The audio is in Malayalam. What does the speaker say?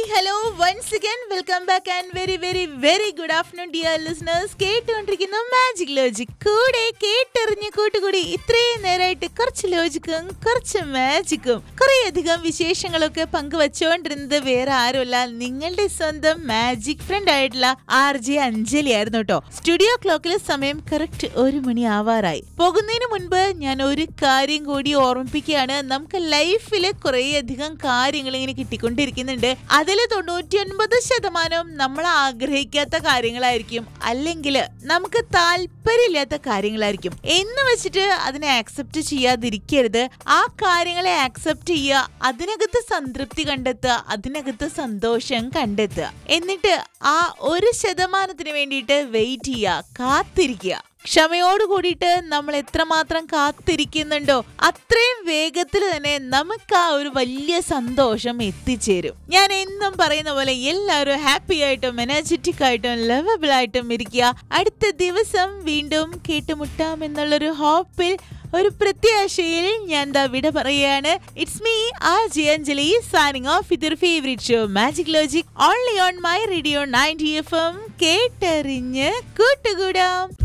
hello once again welcome back and very very very good afternoon dear listeners കേട്ടുകൊണ്ടിരിക്കുന്ന മാജിക് ലോജിക് കൂടെ കേട്ടെറിഞ്ഞ് കൂട്ടുകൂടി ഇത്രയും നേരമായിട്ട് കുറച്ച് ലോജിക്കും കുറച്ച് മാജിക്കും കുറേയധികം വിശേഷങ്ങളൊക്കെ പങ്കുവച്ചുകൊണ്ടിരുന്നത് വേറെ ആരുമല്ല നിങ്ങളുടെ സ്വന്തം മാജിക് ഫ്രണ്ട് ആയിട്ടുള്ള ആർ ജെ അഞ്ജലി ആയിരുന്നു കേട്ടോ സ്റ്റുഡിയോ ക്ലോക്കിലെ സമയം കറക്റ്റ് ഒരു മണി ആവാറായി പോകുന്നതിന് മുൻപ് ഞാൻ ഒരു കാര്യം കൂടി ഓർമ്മിപ്പിക്കുകയാണ് നമുക്ക് ലൈഫിൽ കുറേയധികം കാര്യങ്ങൾ ഇങ്ങനെ കിട്ടിക്കൊണ്ടിരിക്കുന്നുണ്ട് അതിൽ തൊണ്ണൂറ്റി ഒൻപത് ശതമാനവും നമ്മൾ ആഗ്രഹിക്കാത്ത കാര്യങ്ങളായിരിക്കും അല്ലെങ്കിൽ നമുക്ക് താല്പര്യമില്ലാത്ത കാര്യങ്ങളായിരിക്കും എന്ന് വെച്ചിട്ട് അതിനെ ആക്സെപ്റ്റ് ചെയ്യാതിരിക്കരുത് ആ കാര്യങ്ങളെ ആക്സെപ്റ്റ് ചെയ്യുക അതിനകത്ത് സംതൃപ്തി കണ്ടെത്തുക അതിനകത്ത് സന്തോഷം കണ്ടെത്തുക എന്നിട്ട് ആ ഒരു ശതമാനത്തിന് വേണ്ടിയിട്ട് വെയിറ്റ് ചെയ്യുക കാത്തിരിക്കുക ക്ഷമയോട് കൂടിയിട്ട് നമ്മൾ എത്രമാത്രം കാത്തിരിക്കുന്നുണ്ടോ അത്രയും വേഗത്തിൽ തന്നെ നമുക്ക് ആ ഒരു വലിയ സന്തോഷം എത്തിച്ചേരും ഞാൻ എന്നും പറയുന്ന പോലെ എല്ലാവരും ഹാപ്പി ആയിട്ടും എനർജറ്റിക് ആയിട്ടും ലവബിൾ ആയിട്ടും ഇരിക്കുക അടുത്ത ദിവസം വീണ്ടും കേട്ടുമുട്ടാം എന്നുള്ളൊരു ഹോപ്പിൽ ഒരു പ്രത്യാശയിൽ ഞാൻ ദാ വിട പറയാണ് it's me R J Anjali signing off with your favourite show magic logic only on my radio ninety F M കേട്ടറിഞ്ഞ് കൂട്ടുകൂടാം